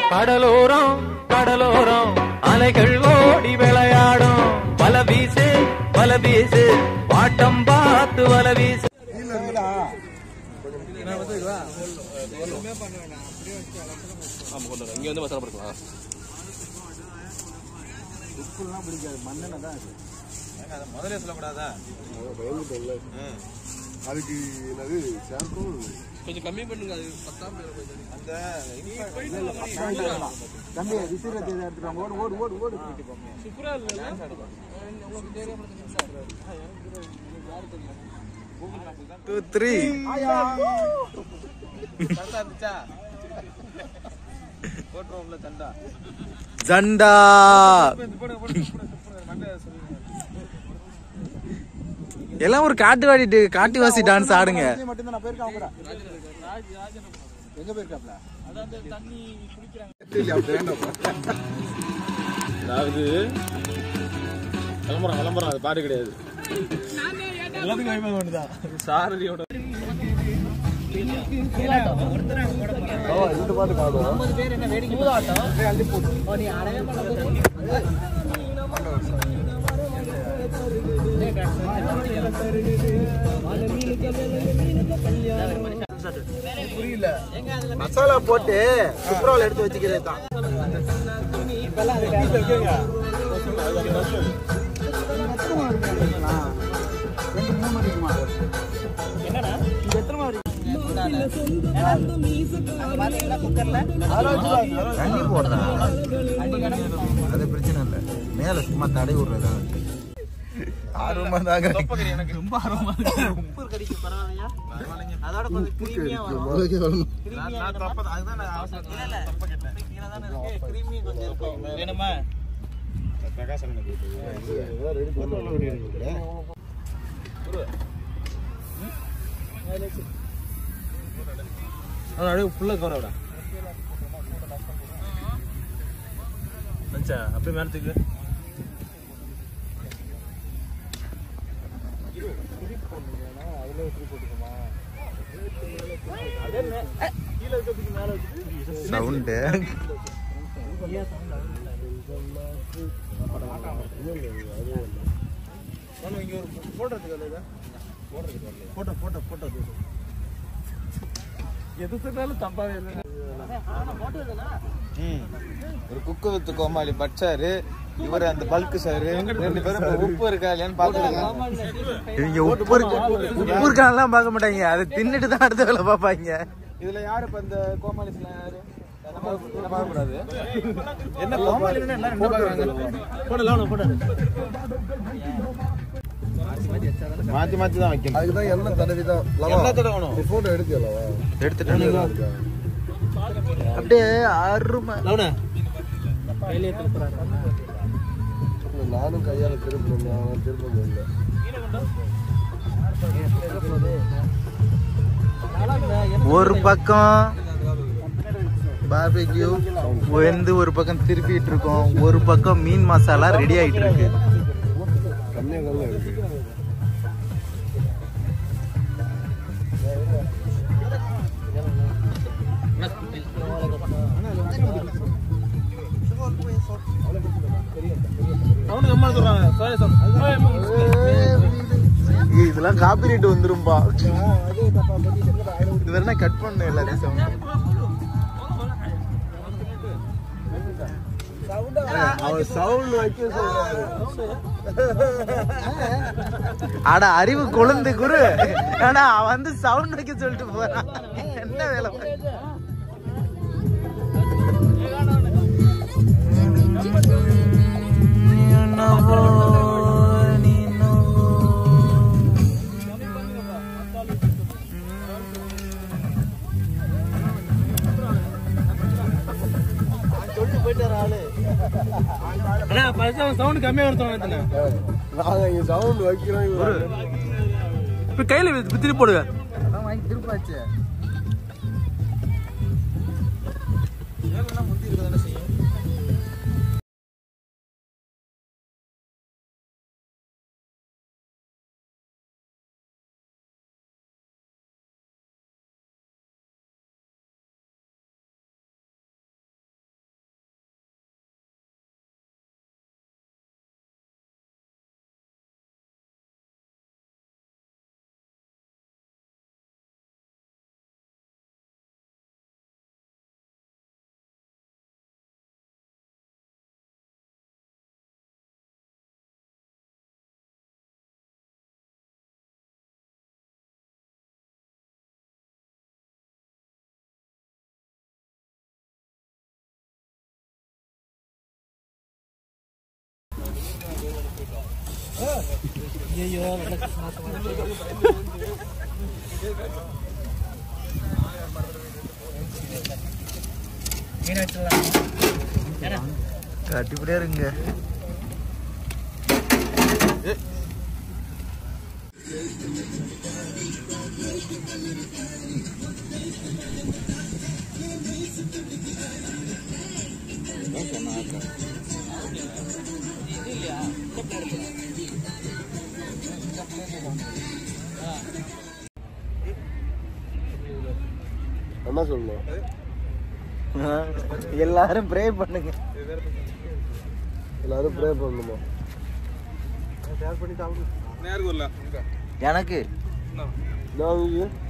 கடலோரம் கடலோரம் அலைகள் ஓடி விளையாடும் வல வீசு வல வீசு வாட்டம் பார்த்து வல வீசு இங்க வந்து மசாலா போட்டுக்கலாம் முதல்ல சொல்லக்கூடாதா அதுக்கு என்னது ஷாம்பு கொஞ்சம் கம்மி பண்ணுங்க அது பத்தாம் அந்த தம்பி விசிறத்தை எடுத்துட்டாங்க ஓடு ஓடு ஓடு ஓடு சூப்பரா இல்ல டூ த்ரீ சண்டா இருந்துச்சா போட்டுருவோம்ல சண்டா ஜண்டா எல்லாம் ஒரு காட்டுவாடி காட்டுவாசி டான்ஸ் ஆடுங்க மட்டும்தான் நான் போயிருக்கேன் அவங்க கூட எங்க போயிருக்காப்ல அதாவது விளம்பரம் விளம்பரம் அது பாட்டு கிடையாது எல்லாத்துக்கும் வாய்ப்பு வேண்டுதான் சாரதியோட இந்த பாட்டு பாடுவோம் புரியல மசாலா போட்டு சுப்ரால் எடுத்து வச்சுக்கிறது தான் தண்ணி போடுறா அது பிரச்சனை இல்லை மேல சும்மா தடை விடுறதா ஆர்வமா தாங்க எனக்கு ரொம்ப ஆர்வமா அதோட கொஞ்சம் கிரீமியா வரும் நான் நான் தப்ப அதுதான் நான் அவசரம் தப்ப கேட்டேன் கிரீமி கொஞ்சம் இருக்கும் வேணுமா பிரகாசன் அப்படியே ஃபுல்லா கவர விட மச்சா அப்படியே மேலத்துக்கு சவுண்டு இங்க ஒரு போட்டோ எடுத்துக்கல போட்டோ போட்டோ போட்டோ எது சொன்னாலும் தப்பாவே இல்லை ஒரு குக்கு வித்து கோமாளி பட்சாரு இவர் அந்த பல்க் சார் ரெண்டு பேரும் இப்ப உப்பு இருக்கா இல்லையான்னு பாத்துருக்காங்க இவங்க உப்பு இருக்கு உப்பு இருக்கான்லாம் பார்க்க மாட்டாங்க அதை தின்னுட்டு தான் அடுத்த வேலை பார்ப்பாங்க இதுல யாரு இப்ப இந்த கோமாளி யாரு என்ன பார்க்கக்கூடாது என்ன கோமாளி என்ன ரெண்டு பாக்குறாங்க மாத்தி மாத்தி தான் வைக்கணும் அதுக்குதான் எண்ணெய் தடவி தான் என்ன தடவணும் போட்டோ எடுக்கலவா எடுத்துட்டு அப்படியே அருமை நானும் கையால திருப்பணும் திருப்ப முடியல ஒரு பக்கம் பார்பிக்யூ வந்து ஒரு பக்கம் திருப்பிட்டு இருக்கோம் ஒரு பக்கம் மீன் மசாலா ரெடி ஆயிட்டு இருக்கு கன்னியாகுமரி இருக்கு அவனுக்கு அம்மா சொல்றாங்க சாரி இதெல்லாம் காப்பிரைட் வந்துரும்பா இது வேணா கட் பண்ண எல்லாத்தையும் sound. அவன் சவுண்ட் வைக்க சொல்றாரு அட அறிவு கொழுந்து குரு ஆனா அவன் வந்து சவுண்ட் வைக்க சொல்லிட்டு போறான் என்ன வேலை பாரு. சவுண்ட் கம்மியா வருத்தம் நாங்க இங்க சவுண்ட் வைக்கிறோம் இவரு இப்ப கையில திருப்பி போடுங்க அதான் வாங்கி திருப்பாச்சு கட்டிப்படியா இருங்க என்ன சொல்லணும் எல்லாரும் ப்ரே பண்ணுங்க எல்லாரும் ப்ரே பண்ணணுமா எனக்கு நான்